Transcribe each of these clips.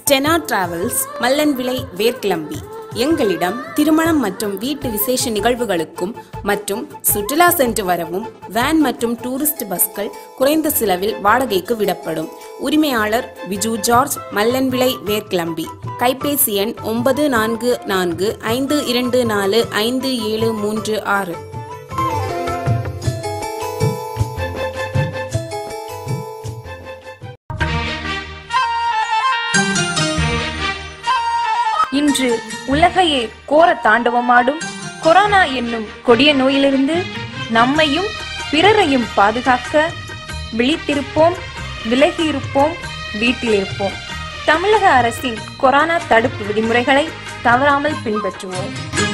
ஸ்டெனா travels மல்லன்விளை வேர்க்கிளம்பி எங்களிடம் திருமணம் மற்றும் வீட்டு விசேஷ நிகழ்வுகளுக்கும் மற்றும் சுற்றுலா சென்று வரவும் வேன் மற்றும் டூரிஸ்ட் பஸ்கள் குறைந்த செலவில் வாடகைக்கு விடப்படும் உரிமையாளர் விஜு ஜார்ஜ் மல்லன்விளை வேர்க்கிளம்பி கைபேசி எண் ஒன்பது நான்கு நான்கு ஐந்து இரண்டு நாலு ஐந்து ஏழு மூன்று ஆறு இன்று உலகையே கோர தாண்டவமாடும் கொரோனா என்னும் கொடிய நோயிலிருந்து நம்மையும் பிறரையும் பாதுகாக்க விழித்திருப்போம் விலகியிருப்போம் வீட்டிலிருப்போம் தமிழக அரசின் கொரோனா தடுப்பு விதிமுறைகளை தவறாமல் பின்பற்றுவோம்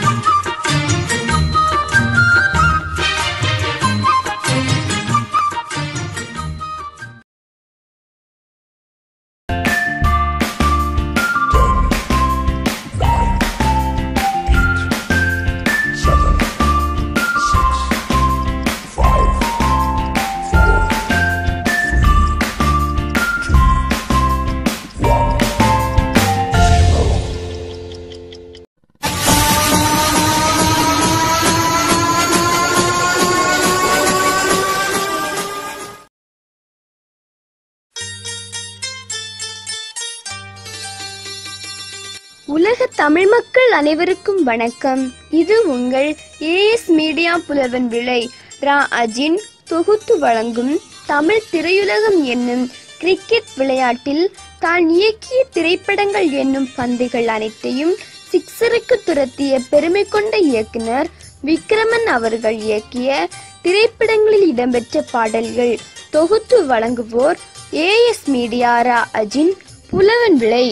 உலக தமிழ் மக்கள் அனைவருக்கும் வணக்கம் இது உங்கள் ஏஎஸ் மீடியா புலவன் விளை ரா அஜின் தொகுத்து வழங்கும் தமிழ் திரையுலகம் என்னும் கிரிக்கெட் விளையாட்டில் தான் இயக்கிய திரைப்படங்கள் என்னும் பந்துகள் அனைத்தையும் சிக்ஸருக்கு துரத்திய பெருமை கொண்ட இயக்குனர் விக்ரமன் அவர்கள் இயக்கிய திரைப்படங்களில் இடம்பெற்ற பாடல்கள் தொகுத்து வழங்குவோர் ஏஎஸ் மீடியா ரா அஜின் புலவன் விளை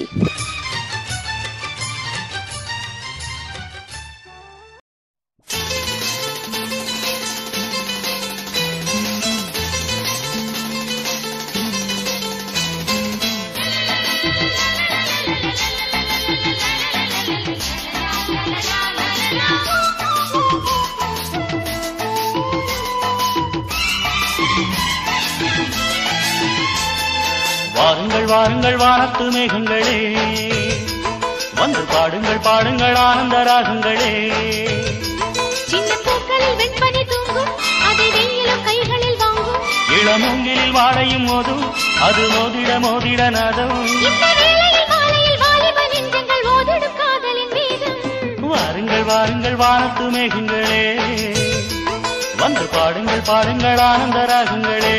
வாருங்கள் வாருங்கள் வானத்து மேகங்களே வந்து பாடுங்கள் பாடுங்கள் ஆனந்த ராகங்களே சின்ன பூக்களில் வெண்பனி தூங்கும் அதை வெயிலும் கைகளில் வாங்கும் இளமூங்கிலில் வாழையும் மோதும் அது மோதிட மோதிட நாதம் இந்த வேளையில் மாலையில் வாலிப நெஞ்சங்கள் ஓதிடும் காதலின் வேகம் வாருங்கள் வாருங்கள் வானத்து மேகங்களே வந்து பாடுங்கள் பாடுங்கள் ஆனந்த ராகங்களே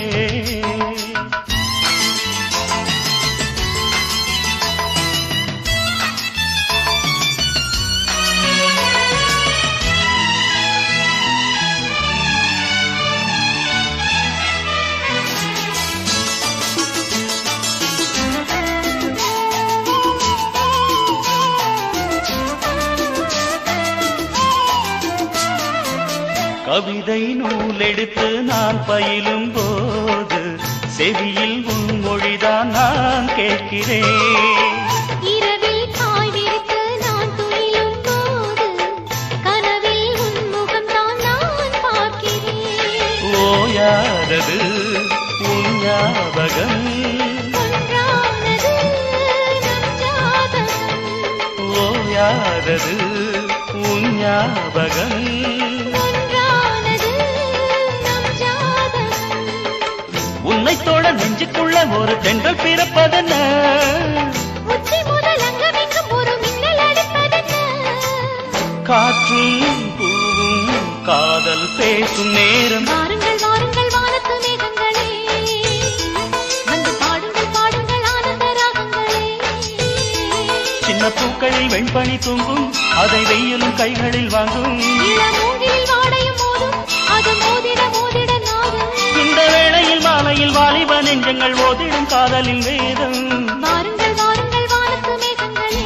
கவிதை நூலெடுத்து நான் பயிலும் போது செவியில் உன் மொழிதான் நான் கேட்கிறேன் இரவில் காய் விரித்து நான் துயிலும் போது கனவில் உன் முகம் தான் நான் பார்க்கிறேன் ஓயாதது உன் ஞாபகம் ஒன்றானது நம் ஜாதகம் ஓயாதது உன் ஞாபகம் ஒன்றானது நம் ஜாதகம் உன்னை தோழ நெஞ்சுக்குள்ள ஒரு தென்றல் பிறப்பதென்ன உச்சி முதல் அங்கமெங்கும் ஒரு மின்னல் அடிப்பதென்ன காற்றும் பூவும் காதல் பேசும் நேரம் வாருங்கள் வாருங்கள் வானத்து மேகங்களே வந்து பாடுங்கள் பாடுங்கள் ஆனந்த ராகங்களே சின்ன பூக்களில் வெண்பனி தூங்கும் அதை வெயிலும் கைகளில் வாங்கும் இளமூங்கில் வாடையும் மோதும் அது மோதிட மோதிட நாடும் இந்த வேளையில் மாலையில் வாலிப நெஞ்சங்கள் ஓதிடும் காதலின் வேதம் வாருங்கள் வாருங்கள் வானத்து மேகங்களே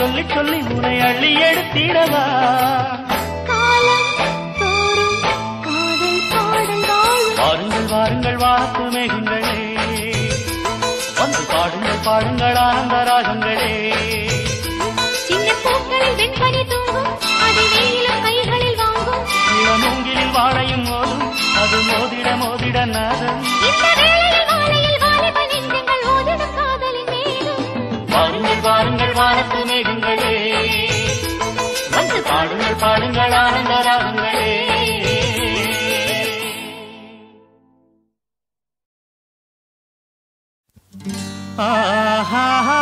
சொல்லி சொல்லி உனை அள்ளி எடுத்திடவா காலம் தோறும் காதல் பாடல் வாழும் வாருங்கள் வாருங்கள் வாத்து மேகங்களே வந்து பாடுங்கள் பாடுங்கள் ஆனந்த ராகங்களே சின்ன பூக்களில் வெண்பனி தூங்கும் அது வெயிலும் கைகளில் வாங்கும் இளமூங்கிலில் வாழையும் மோதும் அது மோதிட மோதிட நாதம் இந்த வேளையில் வாழையில் வாலிப நெஞ்சங்கள் ஓதிடும் காதலின் மேலும் வாருங்கள் வாருங்கள் வானத்து மேகங்களே வந்து பாடுங்கள் பாடுங்கள் ஆனந்த ராகங்களே ஆஹா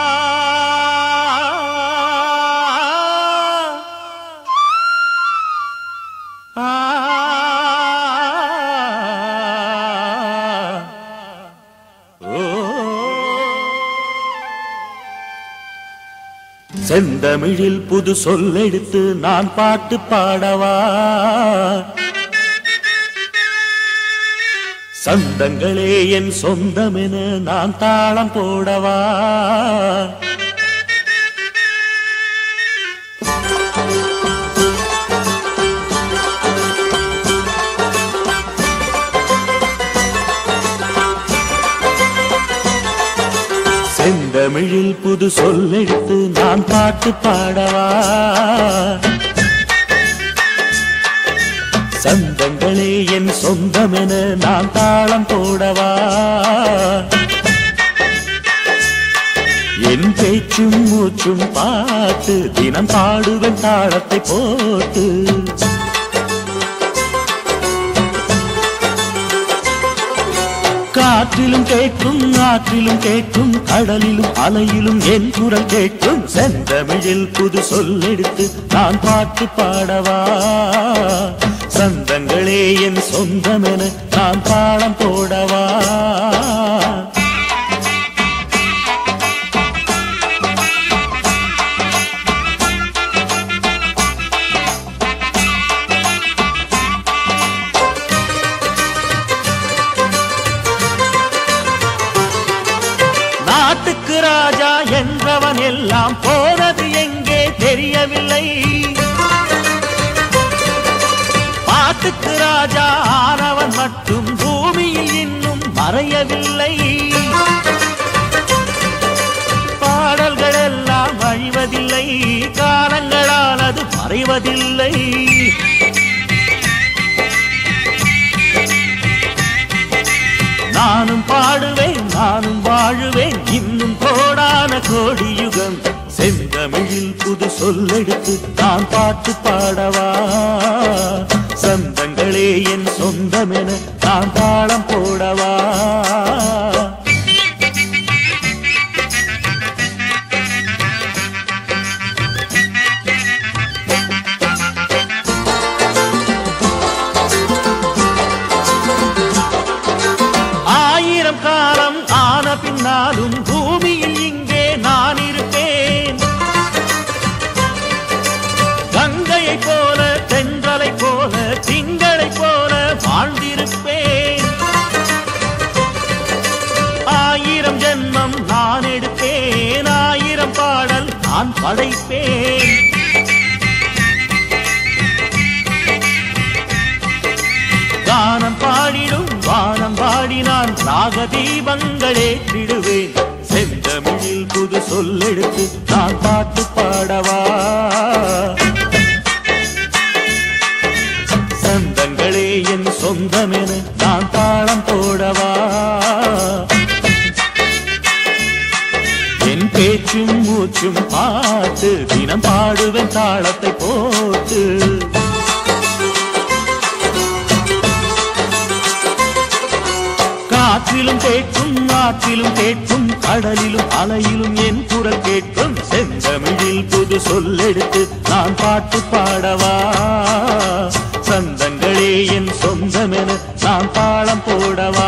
செந்தமிழில் புது சொல்லெடுத்து நான் பாட்டு பாடவா சந்தங்களே என் சொந்தமென நான் தாளம் போடவா செந்தமிழில் புது சொல்லெடுத்து நான் பாட்டு பாடவா சந்தங்களே என் சொந்தமென நான் தாளம் போடவா என் பேச்சும் மூச்சும் பார்த்து தினம் பாடுவேன் தாளத்தை போட்டு காற்றிலும் கேட்கும் ஆற்றிலும் கேட்கும் கடலிலும் அலையிலும் என் குரல் கேட்கும் செந்தமிழில் புது சொல்லெடுத்து நான் பாட்டு பாடவா சந்தங்களே என் சொந்தமென நான் தாளம் போடவா நாட்டுக்கு ராஜா என்றவன் எல்லாம் போனது எங்கே தெரியவில்லை பாட்டுக்கு ராஜா ஆனவன் மட்டும் பூமியில் இன்னும் மறையவில்லை பாடல்கள் எல்லாம் அழிவதில்லை காலங்களால் அது மறைவதில்லை நானும் பாடுவேன் நானும் வாழுவேன் இன்னும் கோடான கோடி யுகம் செந்தமிழில் புது சொல்லெடுத்து நான் பாட்டு பாடவா சந்தங்களே என் சொந்தமென நான் தாளம் போடவா ஆயிரம் காலம் ஆன பின்னாலும் பூமியில் இங்கே நான் இருப்பேன் கங்கையை போல தென்றலை போல திங்களை போல வாழ்ந்திருப்பேன் ஆயிரம் ஜென்மம் நான் எடுப்பேன் ஆயிரம் பாடல் நான் படைப்பேன் கானம் பாடிடும் வானம் பாடினான் ராக தீபங்களே திடுவேன் செந்தமிழில் புது சொல்லெடுத்து நான் பாட்டு பாடவா சந்தங்களே என் சொந்தமென நான் தாளம் போடவா என் பேச்சும் மூச்சும் பார்த்து தினம் பாடுவேன் தாளத்தை போட்டு காற்றிலும் கேட்கும் ஆற்றிலும் கேட்கும் கடலிலும் அலையிலும் என் குரல் கேட்கும் செந்தமிழில் புது சொல்லெடுத்து நான் பாட்டு பாடவா சந்தங்களே என் சொந்தமென நான் தாளம் போடவா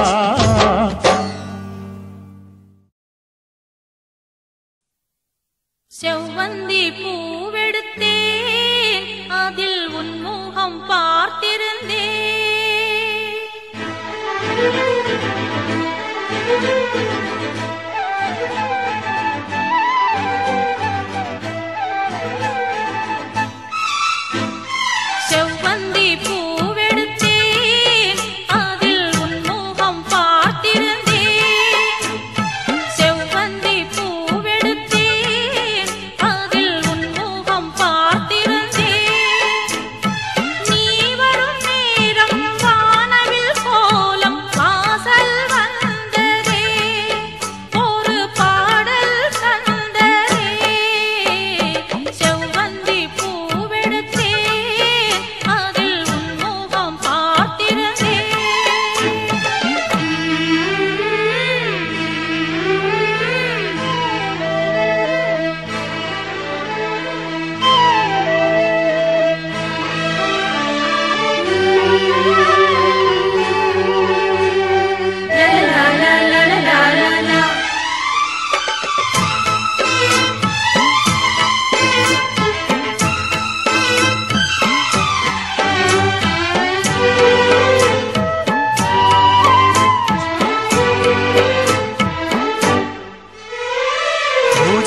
செவ்வந்தி பூவெடுத்தேன் அதில் உன்முகம் பார்த்திருந்தேன்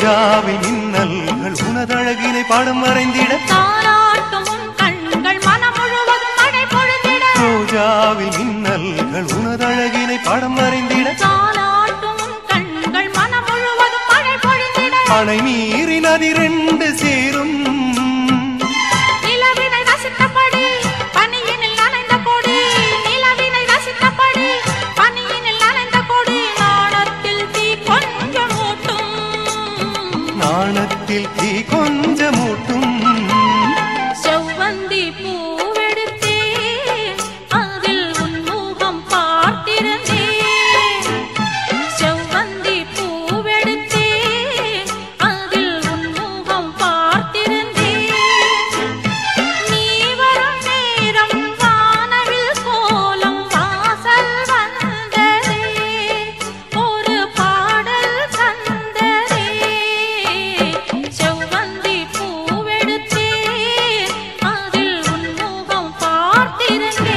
ரோஜாவின் மின்னல்கள் உனதழகினை பாடம் வரைந்திட தாலாட்டும் உன் கண்கள் மனம் முழுவதும் மழை பொழுதிட ரோஜாவில் மின்னல்கள் உனதழகினை பாடம் வரைந்திட தாலாட்டும் உன் கண்கள் மனம் முழுவதும் மழை பொழுதிட அணை நீரி நதி ரெண்டு சேரும் நிலவினை ரசித்தபடி பனியினில் நனைந்த கொடி நிலவினை ரசித்தபடி பனியினில் நனைந்த கொடி நாணத்தில் தீ கொஞ்சம் ஊட்டும் நாணத்தில் தீ கொஞ்சமூட்டும் செவ்வந்தி பூவெடுத்தேன் அதில் உன் முகம் பார்த்திருந்தேன் செவ்வந்தி பூவெடுத்தேன் அதில் உன் முகம் பார்த்திருந்தேன் நீ வரும் நேரம் வானவில் கோலம் வாசல் வந்ததே ஒரு பாடல் தந்ததே செவ்வந்தி பூவெடுத்தேன் அதில் உன் முகம் பார்த்திருந்தேன்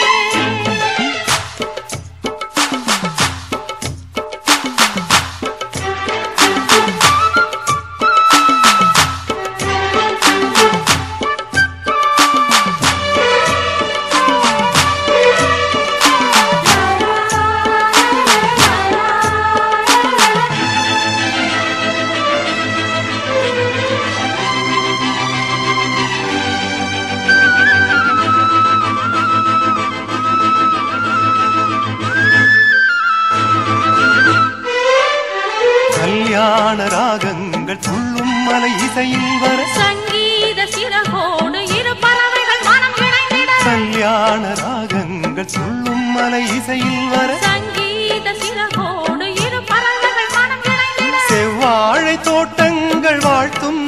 கல்யாண ராகங்கள் துள்ளும் மலை இசையில் வர சங்கீத சிறகோடு இரு பறவைகள் மனம் இணைந்திட கல்யாண ராகங்கள் துள்ளும் மலை இசையில் வர சங்கீத சிறகோடு இரு பறவைகள் மனம் இணைந்திட செவ்வாழை தோட்டங்கள் வாழ்த்தும்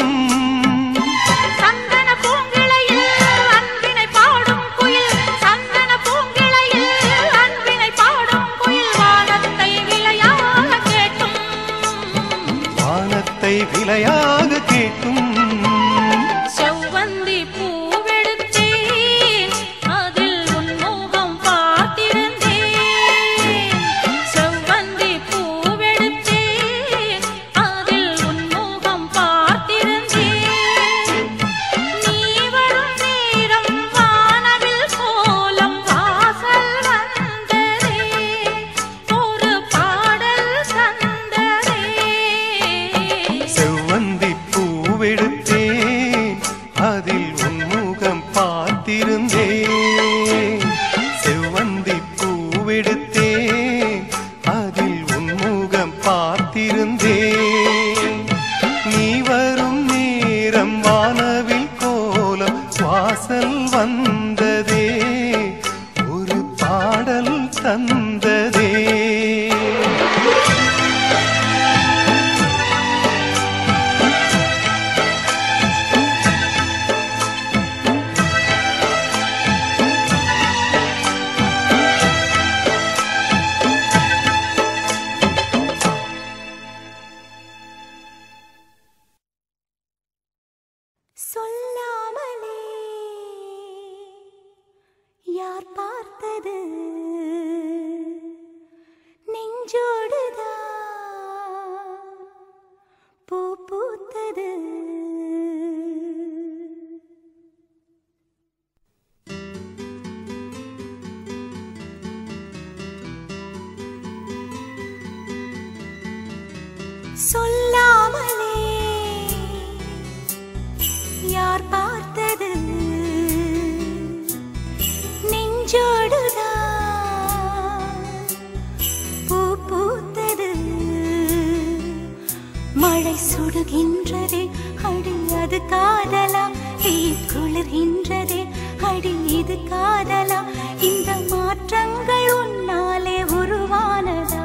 சந்தன பூங்கிளையில் அன்பினை பாடும் குயில் சந்தன பூங்கிளையில் அன்பினை பாடும் குயில் வானத்தை விளையாக கேட்டும் வானத்தை விலையாக கேட்கும் செவ்வந்தி பூவெடுத்தேன் அதில் உன் முகம் பார்த்திருந்தேன் செவ்வந்தி பூவெடுத்தேன் அதில் உன் முகம் பார்த்திருந்தேன் நீ வரும் நேரம் வானவில் கோலம் வாசல் வந்ததே ஒரு பாடல் தந்ததே செவ்வந்தி பூவெடுத்தேன் அதில் உன் முகம் பார்த்திருந்தேன் செவ்வந்தி பூவெடுத்தேன் அதில் உன் முகம் பார்த்திருந்தேன் நீ வரும் நேரம் வானவில் கோலம் வாசல் வந்ததே ஒரு பாடல் தந்ததே சொல்லாமலே யார் பார்த்தது நெஞ்சோடுதான் பூ பூத்தது சொல்லாமலே யார் பார்த்தது நெஞ்சோடுதான் பூ பூத்தது மழை சுடுகின்றதே அடி அது காதலா தீ குளிர்கின்றதே அடி இது காதலா இந்த மாற்றங்கள் உன்னாலே உருவானதா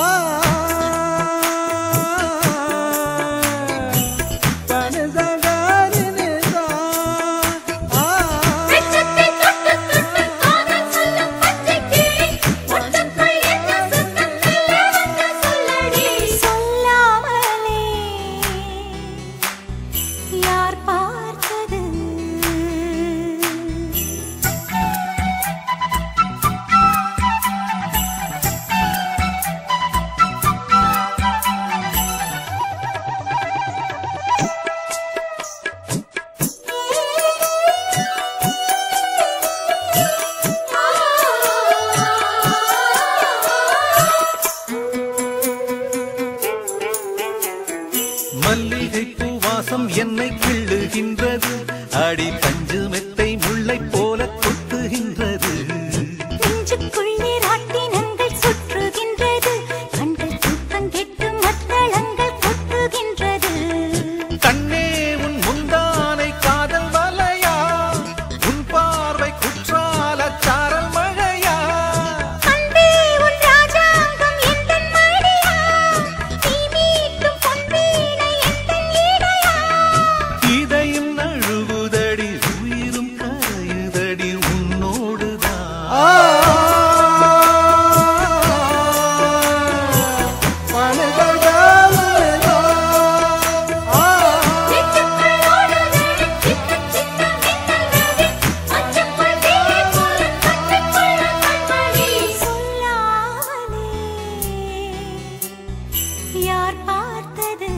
வெச்சத்தை தொட்டு தொட்டு காதல் சொல்லும் பச்சை கிளி ஒட்டுக்குள் என்ன சுத்தம் மெல்ல வந்து சொல்லடி சொல்லாமலே யார் பார்த்தது மல்லிகை பூவாசம் என்னை கிள்ளுகின்றது அடி பஞ்சு மெத்தை முல்லை போல கொத்துகின்றது நெஞ்சுக்குள்ளே ராட்டினங்கள் சுற்றுகின்றது கண்கள் தூக்கம் கெட்டு மத்தளங்கள் கொட்டுகின்றது கண்ணே உன் முந்தானை காதல் வலையா உன் பார்வை குற்றால சாரல் மழையா அன்பே உன் ராஜாங்கம் எந்தன் மடியா நீ மீட்டும் பொன்வீணை எந்தன் இடையா இதயம் நழுவுதடி உயிரும் கரையுதடி உன்னோடுதான் நெஞ்சுக்குள் ஓடுதடி சின்ன சின்ன மின்னல் நதி மஞ்சக்குள் தீயை போல கட்டிக்கொள்ள கண்மணி சொல்லாமலே யார் பார்த்தது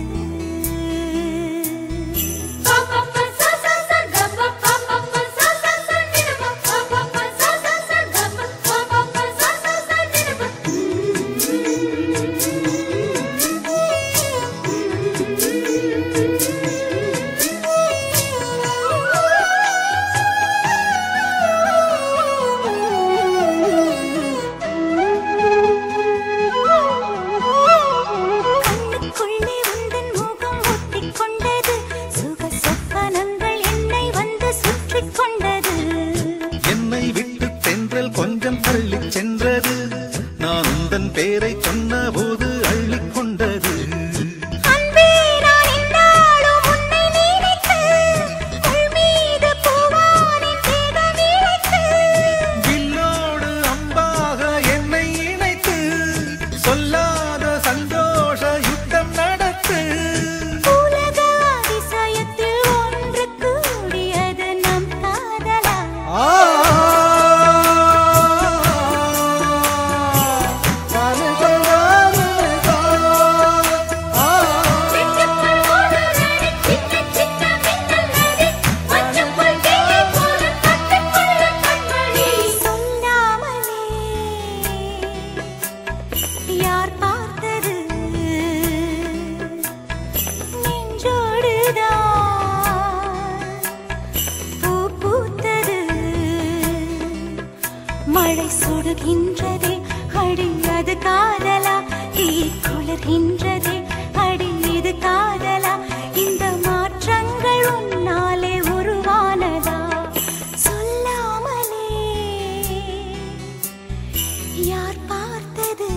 கண்ணுக்குள்ளே உந்தன் முகம் ஒட்டிக் கொண்டது சுக சொப்பனங்கள் என்னை வந்து சுற்றிக் கொண்டது என்னை விட்டு தென்றல் கொஞ்சம் தள்ளிச் சென்றது நான் உந்தன் பேரை சொன்னபோது அள்ளிக் கொண்டது அன்பே நான் இந்நாளும் உன்னை நினைத்து உள் மீது பூவானின் தேகம் இழைத்து வில்லோடு அம்பாக என்னை இணைத்து சொல்லாத சந்தோஷ யுத்தம் நடத்து உலக அதிசயத்தில் ஒன்று கூடியது நம் காதலா நெஞ்சுக்குள் ஓடுதடி சின்ன சின்ன மின்னல் நதி மஞ்சக்குள் தீயை போல கட்டிக்கொள்ள கண்மணி சொல்லாமலே யார் பார்த்தது நெஞ்சோடுதான் பூ பூத்தது மழை சுடுகின்றதே அடி அது காதலா தீ குளிர்கின்றதே அடி இது காதலா இந்த மாற்றங்கள் உன்னாலே உருவானதா சொல்லாமலே யார் பார்த்தது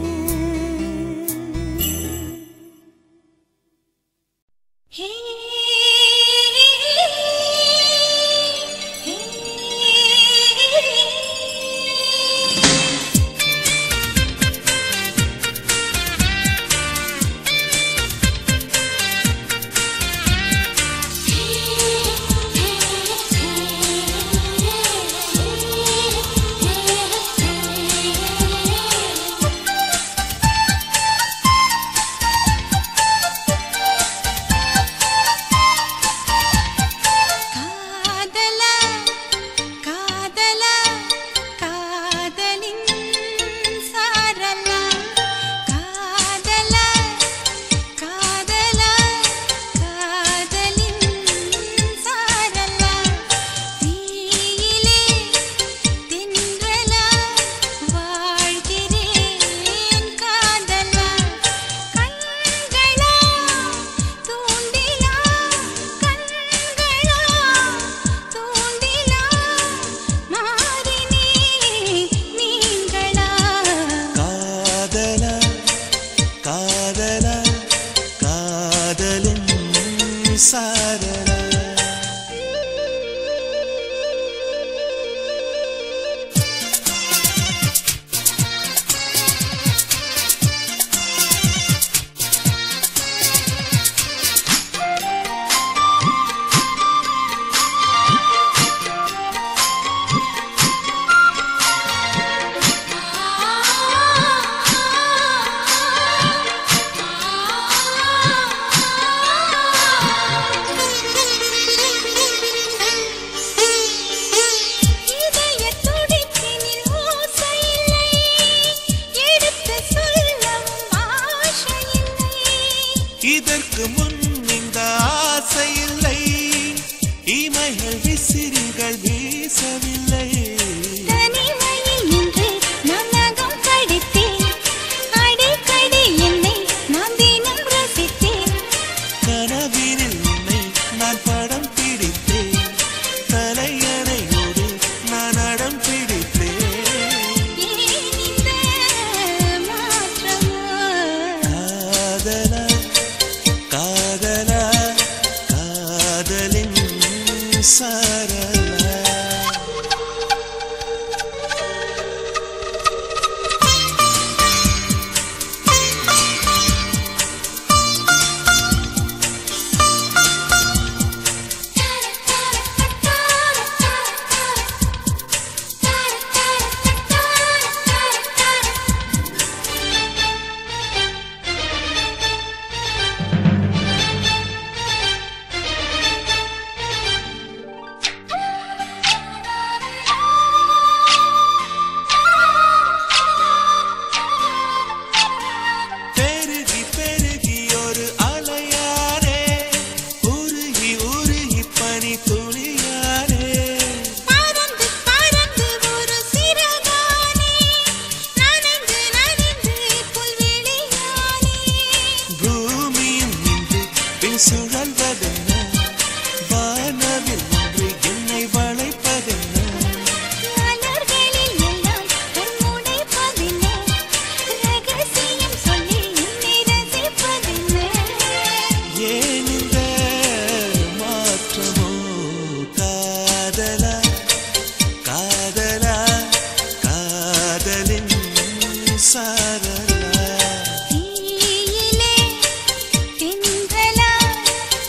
காதலா காதலா காதலின் சாரலா காதலா காதலா காதலின் சாரலா தீயிலே தென்றலா வாழ்கிறேன் காதலா கண்களா தூண்டிலா கண்களா தூண்டிலா மாறினே நீங்களா காதலா காதலா காதலின் சாரலா இதய துடிப்பினில் ஓசை இல்லை எடுத்து சொல்லவும் ஆசை இல்லை இதற்கு முன் ஆசையில்லை இமைகள் விசிறிகள் வீசவில்லை தனிமையில் நின்று நான் நகம் கடித்தேன் அடிக்கடி என்னை நான் தினம் ரசித்தேன் கனவினில் உன்னை நான் படம் பிடித்தேன் தலையணையோடு நான் அடம் பிடித்தேன் ஏன் இந்த மாற்றமோ காதலா காதலா காதலின் சாரலா பெருகி பெருகி ஒரு அலையாரே உருகி உருகி பனி துளியாரே பறந்து பறந்து ஒரு சிறகானே நனைந்து நனைந்து புல்வெளியானே பூமியும் நின்று பின் சுழல்வதென்ன வானவில் ஒன்று என்னை வளைப்பதென்ன மலர்களில் எல்லாம் கண்முனைப்பதென்ன ரகசியம் சொல்லி என்னை ரசிப்பதென்ன ஏன் இந்த மாற்றமோ காதலா காதலா காதலின் சாரலா தீயிலே தென்றலா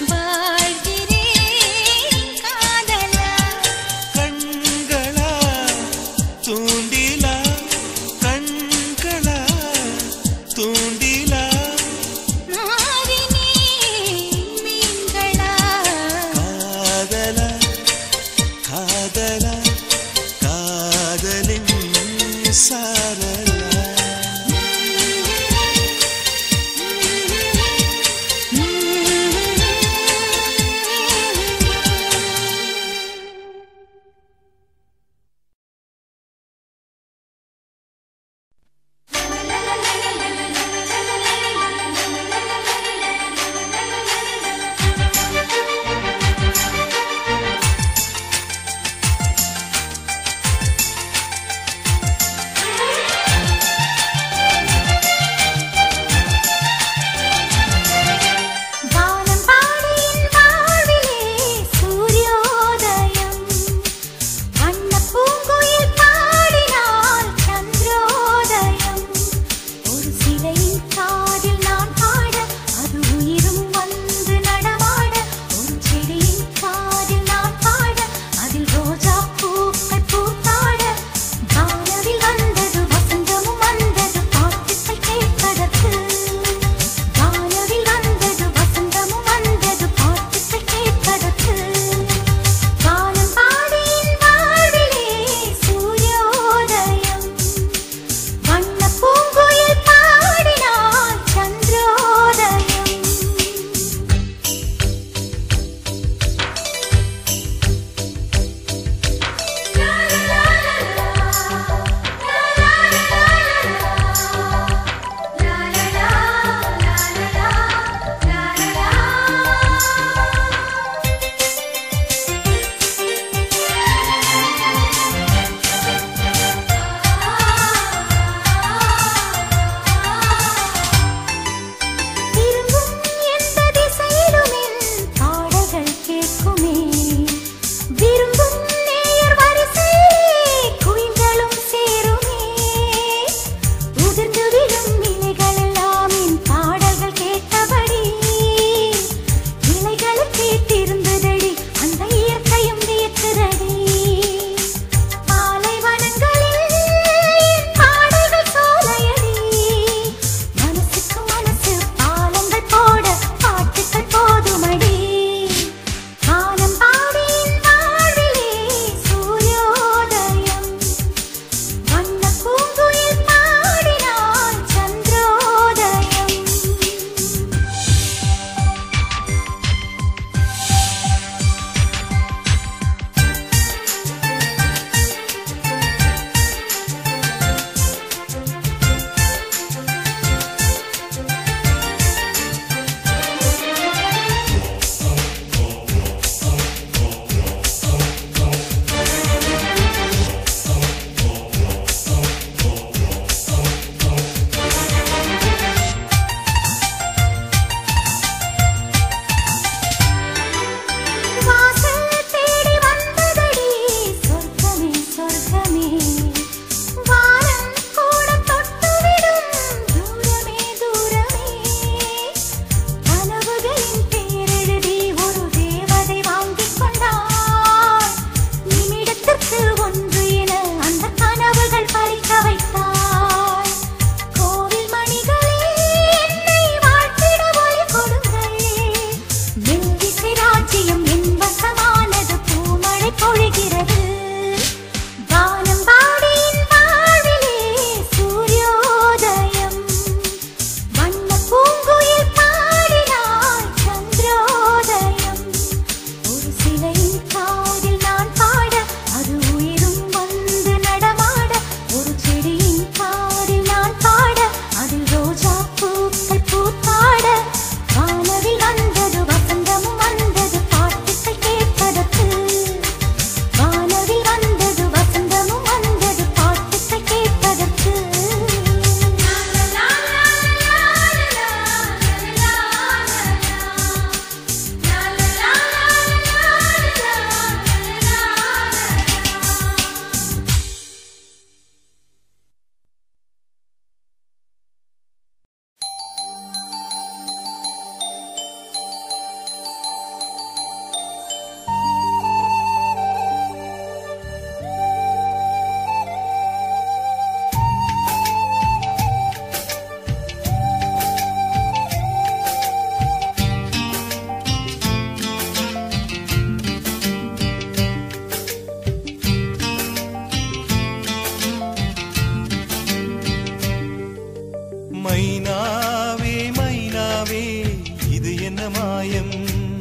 மாயம்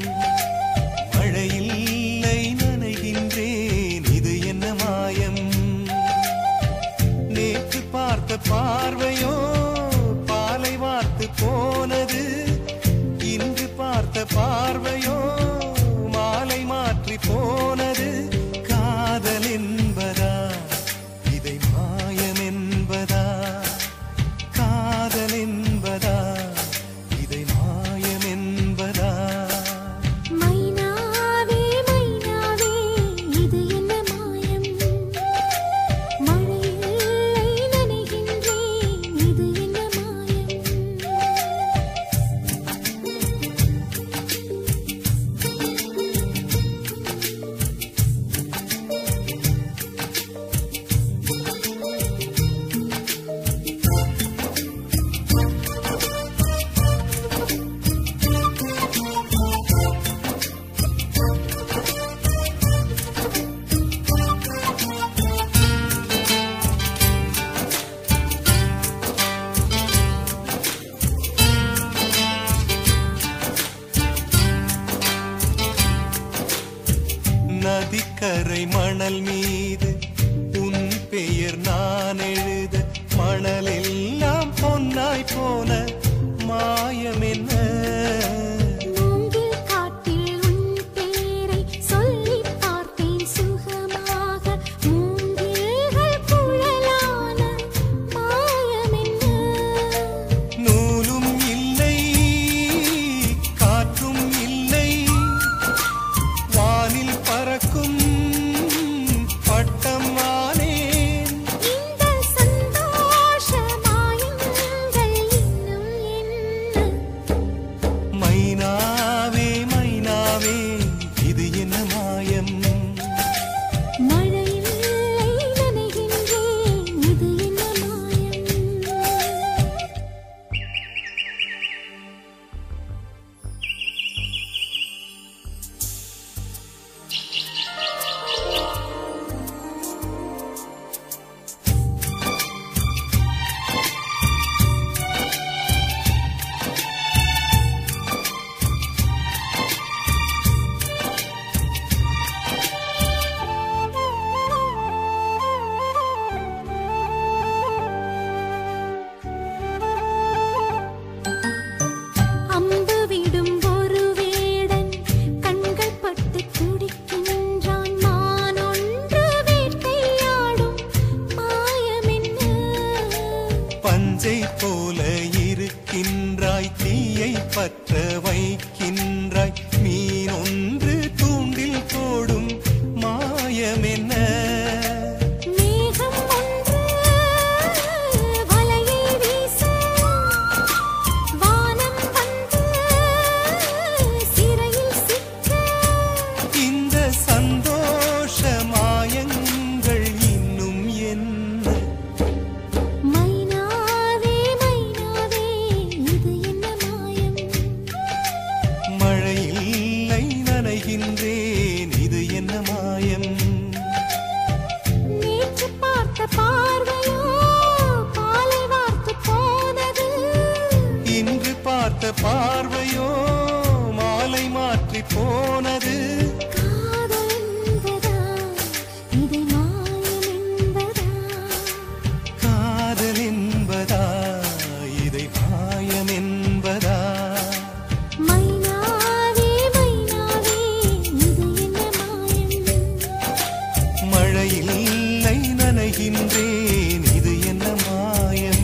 மழையில்லை நனைகின்றேன் இது என்ன மாயம் நேற்று பார்த்த பார்வையோ பாலை வார்த்து போனது இன்று பார்த்த பார்வையோ மாலை மாற்றி போனது காதல் என்பதா இதை மாயம் என்பதா காதல் என்பதா இதை மாயம் என்பதா மைனாவே மைனாவே இது என்ன மாயம் மழையில்லை நனைகின்றேன் இது என்ன மாயம் நதிக்கரை மணல் மீது உன் பெயர் நான் எழுத மணலெல்லாம் பொன்னாய் போன மாயம் என்ன மூங்கில் காட்டில் உன் பேரை சொல்லிப் பார்த்தேன் சுகமாக மூங்கில்கள் குழலான மாயமென்ன நூலும் இல்லை காற்றும் இல்லை வானில் பறக்கும் பட்டம் ஆனேன் இந்த சந்தோஷ மாயங்கள் இன்னும் என்ன மைனாவே மைனாவே இது என்ன மாயம் மழையில்லை நனைகின்றேன் இது என்ன மாயம் அம்பு விடும் ஒரு வேடன் கண்கள் பட்டு துடிக்கின்றான் மான் ஒன்று வேட்டையாடும் மாயமென்ன பஞ்சை போல இருக்கின்றாய் தீயை பற்ற வைக்கின்றாய் மீன் ஒன்று தூண்டில் போடும் மாயம் என்ன மேகம் ஒன்று வலையை வீச வானம் வந்து சிறையில் சிக்க இந்த சந்தோஷ மாயங்கள் இன்னும் என்ன மைனாவே மைனாவே இது என்ன மாயம் மழையில்லை நனைகின்றேன் இது என்ன மாயம் நேற்று பார்த்த பார்வையோ பாலை வார்த்து போனது இன்று பார்த்த பார்வையோ மாலை மாற்றி போனது காதல் என்பதா இதை மாயம் என்பதா காதல் என்பதா இதை மாயம் என்பதா மைனாவே மைனாவே இது என்ன மாயம் மழையில்லை நனைகின்றேன் இது என்ன மாயம்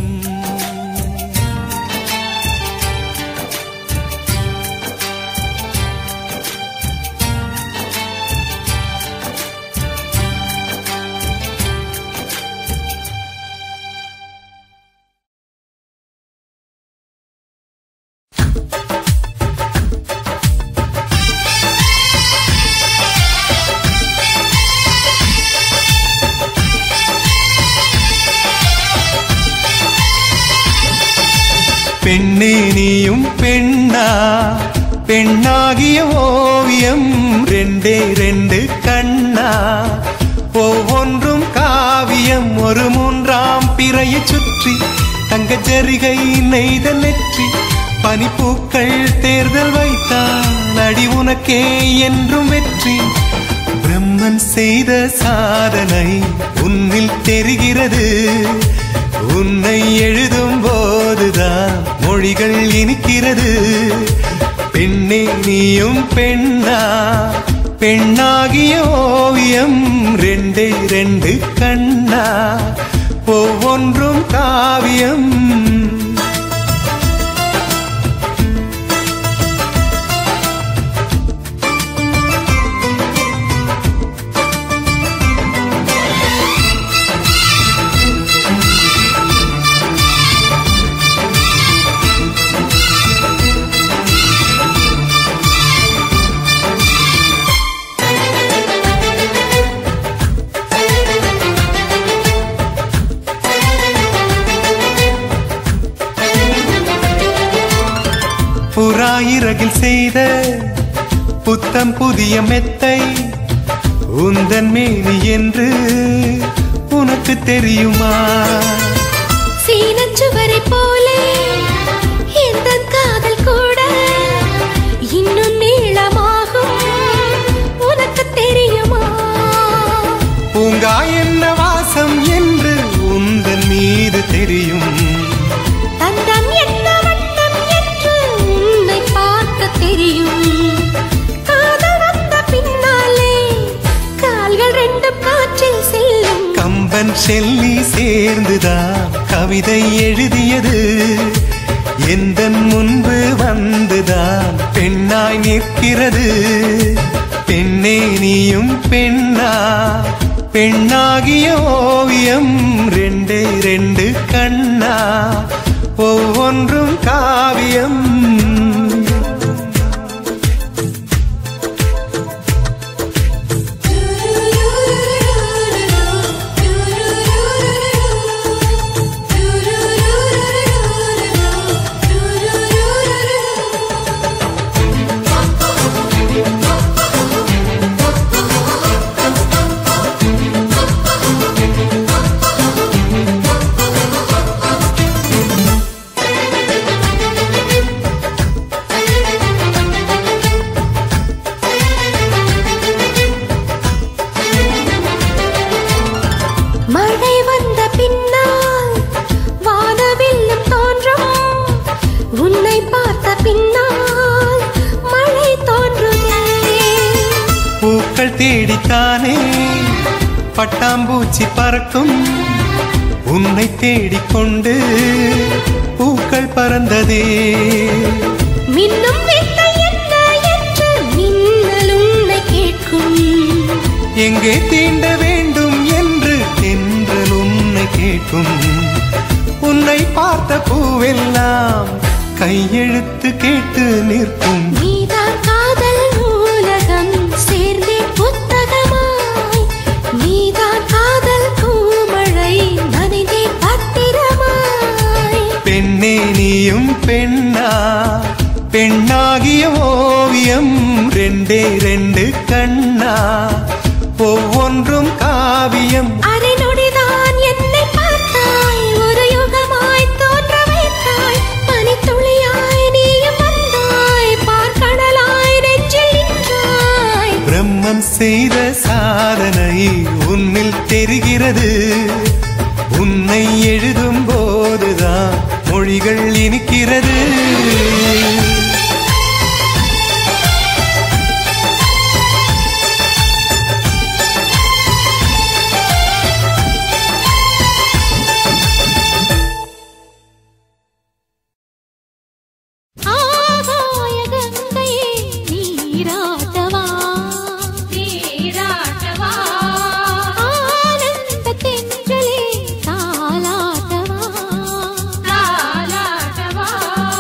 பெண்ணே நீயும் பெண்ணா பெண்ணாகிய ஓவியம் ரெண்டே ரெண்டு கண்ணா ஒவ்வொன்றும் காவியம் ஒரு மூன்றாம் பிறையை சுற்றி தங்க ஜரிகை நெய்த நெற்றி பனிப்பூக்கள் தேர்தல் வைத்த அடி உனக்கே என்றும் வெற்றி பிரம்மன் செய்த சாதனை உன்னில் தெரிகிறது உன்னை எழுதும் போதுதான் மொழிகள் இனிக்கிறது பெண்ணே நீயும் பெண்ணா பெண்ணாகிய ஓவியம் ரெண்டே ரெண்டு கண்ணா ஒவ்வொன்றும் காவியம் புறாயிரகில் செய்த புத்தம் புதிய மெத்தை உந்தன் மேனி என்று உனக்கு தெரியுமா சீனச்சுவரை போலே இந்த காதல் கூட இன்னும் நீளமாகும் உனக்கு தெரியுமா பூங்கா என்ன வாசம் என்று உந்தன் மீது தெரியும் தந்தம் என்ன வண்ணம் என்று உன்னை பார்க்க தெரியும் காதல் வந்த பின்னாலே கால்கள் ரெண்டும் காற்றில் செல்லும் கம்பன் செல்லி சேர்ந்துதான் கவிதை எழுதியது எந்த முன்பு வந்துதான் பெண்ணாய் நிற்கிறது பெண்ணே நீயும் பெண்ணா பெண்ணாகிய ஓவியம் ரெண்டே ரெண்டு கண்ணா ஒவ்வொன்றும் காவியம் மழை வந்த பின்னால் வானவில்லும் தோன்றும் உன்னை பார்த்த பின்னால் மழை தோன்றுமே பூக்கள் தேடித்தானே பட்டாம்பூச்சி பறக்கும் உன்னை தேடிக்கொண்டு பூக்கள் பறந்ததே மின்னும் வித்தை என்ன என்று மின்னல் உன்னை கேட்கும் எங்கே தீண்ட வேண்டும் என்று தென்றல் உன்னை கேட்கும் உன்னை பார்த்த பூவெல்லாம் கையெழுத்து கேட்டு நிற்கும் நீதான் காதல் நூலகம் சேர்ந்தே புத்தகமாய் நீதான் காதல் பூமழை நனைந்தே பத்திரமாய் பெண்ணே நீயும் பெண்ணா பெண்ணாகிய ஓவியம் ரெண்டே ரெண்டு கண்ணா ஒவ்வொன்றும் காவியம் அரை நொடிதான் என்னை பார்த்தாய் ஒரு யுகமாய் தோன்ற வைத்தாய் பனித்துளியாய் நீயும் வந்தாய் பார்க்கடலாய் நெஞ்சில் நின்றாய் பிரம்மன் செய்த சாதனை உன்னில் தெரிகிறது உன்னை எழுதும் போதுதான் மொழிகள் இனிக்கிறது ஆகாய கங்கையே நீராட்டவா நீராட்டவா ஆனந்த தென்றலே தாலாட்டவா தாலாட்டவா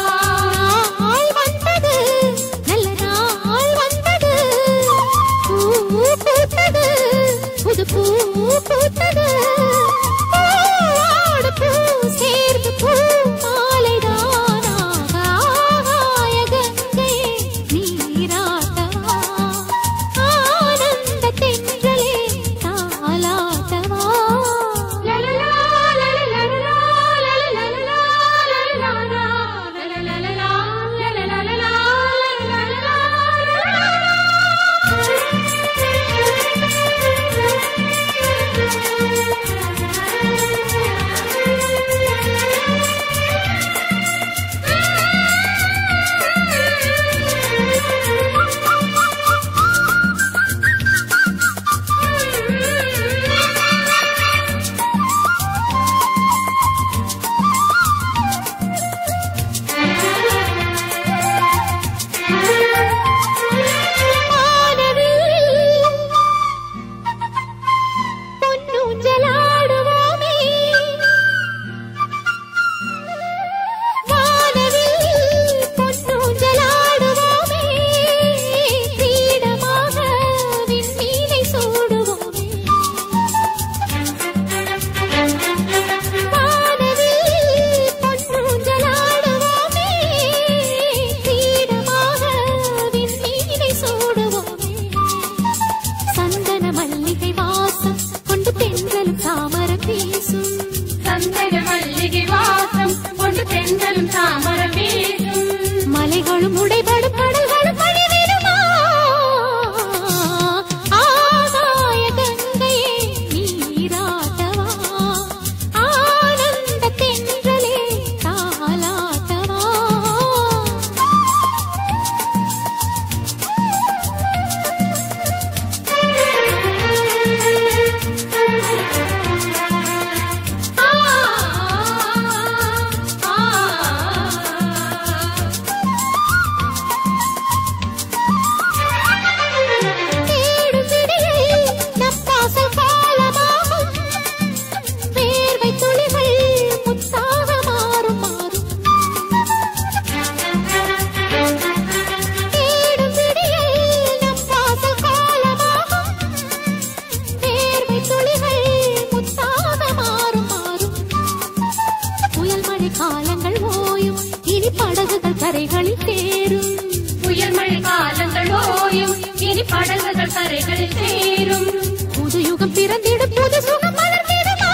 கரைகள் காலங்கள் ஓயும் இனி படகுகள் கரைகள் சேரும் புது யுகம் பிறந்திடும் புது சுகம் மலர்ந்திடுமா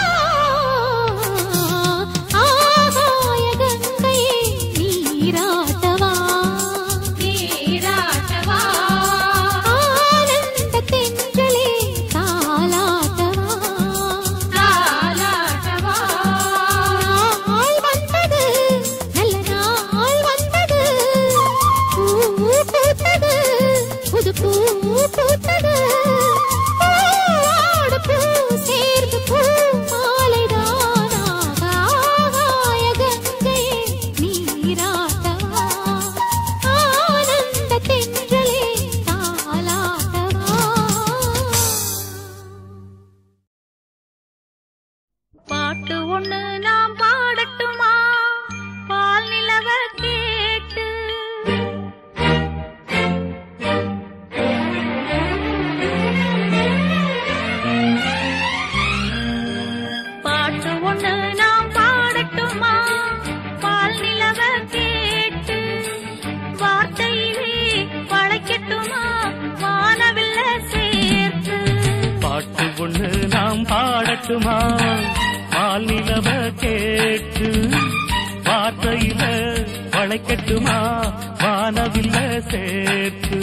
ஆகாய கங்கையே நீராட்டவா நீராட்டவா ஆனந்த தென்றலே தாலாட்டவா தாலாட்டவா நாள் வந்தது நல்ல நாள் வந்தது பூ பூத்தது புது பூ பூத்தது பூவோடு பூ சேர்ந்து பூ மாலைதானாக ஆகாய கங்கையே நீராட்டவா ஆனந்த தென்றலே தாலாட்டவா பாட்டு ஒண்ணு நாம் பாடட்டுமா பால் நிலவ கேட்டு பாட்டு ஒண்ணு நாம் பாடட்டுமா பால் நிலவ கேட்டு வார்த்தையிலே வளைக்கட்டுமா வானவில்ல சேர்த்து பாட்டு ஒண்ணு நாம் பாடட்டுமா பால் நிலவ கேட்டு வார்த்தையில வளைக்கட்டுமா வானவில்ல சேர்த்து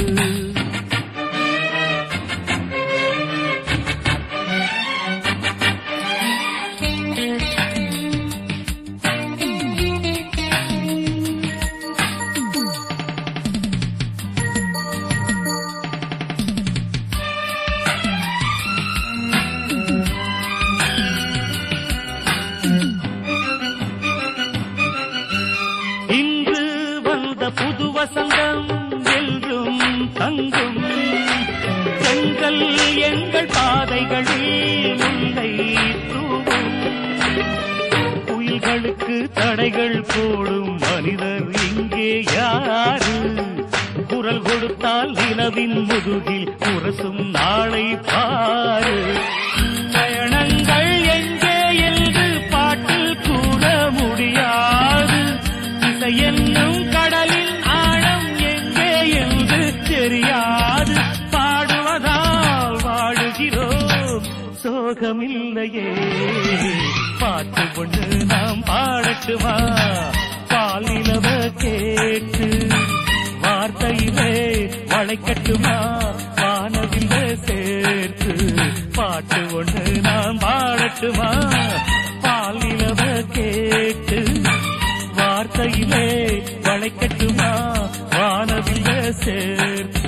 இன்று வந்த புது வசந்தம் என்றும் தங்கும் செங்கல் எங்கள் பாதைகளில் முல்லை தூவும் புயல்களுக்கு தடைகள் போடும் மனிதர் இங்கே யாரு குரல் கொடுத்தால் நிலவின் முதுகில் உரசும் நாளை பாரு பயணங்கள் எங்கே என்று பாட்டில் கூற முடியாது இசை என்னும் கடலின் ஆழம் எங்கே என்று தெரியாது பாடுவதால் வாழுகிறோம் சோகமில்லையே பாட்டு கொண்டு நாம் பாடட்டுமா பால் நிலவ கேட்டு வார்த்தையிலே வளைக்கட்டுமா வானவில்ல சேர்த்து பாட்டு ஒன்று நாம் பாடட்டுமா பால் நிலவ கேட்டு வார்த்தையிலே வளைக்கட்டுமா வானவில்ல சேர்த்து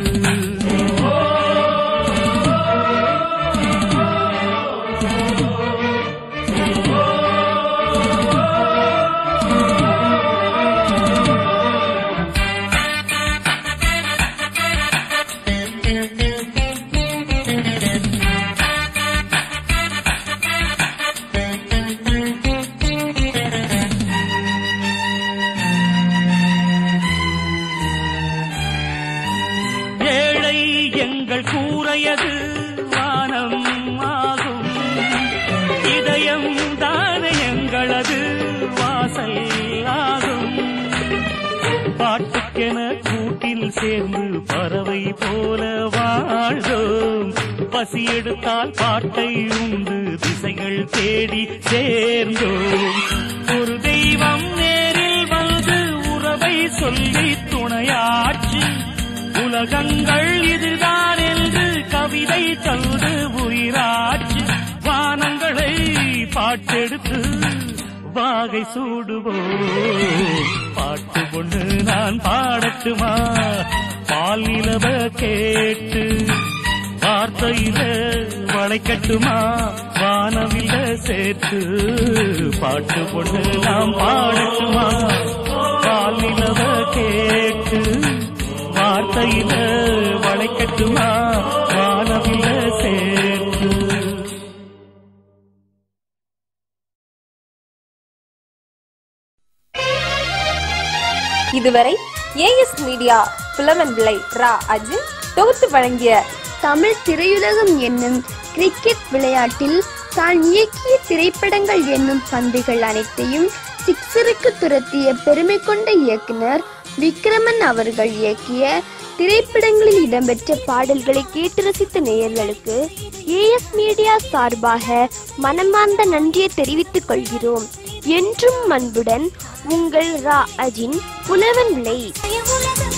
ஏழை எங்கள் கூரையது வானம் ஆகும் இதயம் தானே எங்களது வாசல் ஆகும் பாட்டுக்கென கூட்டில் சேர்ந்து பறவை போல வாழ்ந்தோம் பசி எடுத்தால் பாட்டை உண்டு திசைகள் தேடி சேர்ந்தோம் ஒரு தெய்வம் நேரில் வந்து உறவை சொல்லி துணையாச்சு உலகங்கள் இதுதான் என்று கவிதை தந்து உயிராச்சு வானங்களை பாட்டெடுத்து வாகை சூடுவோம் பாட்டு ஒண்ணு நான் பாடட்டுமா பால் நிலவ கேட்டு வார்த்தையில வளைக்கட்டுமா வானவில்ல சேர்த்து பாட்டு ஒண்ணு நாம் பாடட்டுமா பால் நிலவ கேட்டு வார்த்தையில வளைக்கட்டுமா வானவில்ல சேர்த்து இதுவரை ஏஎஸ் மீடியா புலவன் விளை ரா அஜின் தொகுத்து வழங்கிய தமிழ் திரையுலகம் என்னும் கிரிக்கெட் விளையாட்டில் தான் இயக்கிய திரைப்படங்கள் என்னும் பந்துகள் அனைத்தையும் சிக்ஸருக்கு துரத்திய பெருமை கொண்ட இயக்குனர் விக்ரமன் அவர்கள் இயக்கிய திரைப்படங்களில் இடம்பெற்ற பாடல்களை கேட்டு ரசித்த நேயர்களுக்கு ஏஎஸ் மீடியா சார்பாக மனமார்ந்த நன்றியை தெரிவித்துக் கொள்கிறோம் என்றும் அன்புடன் உங்கள் ரா அஜின் புலவன் விளை உலகம்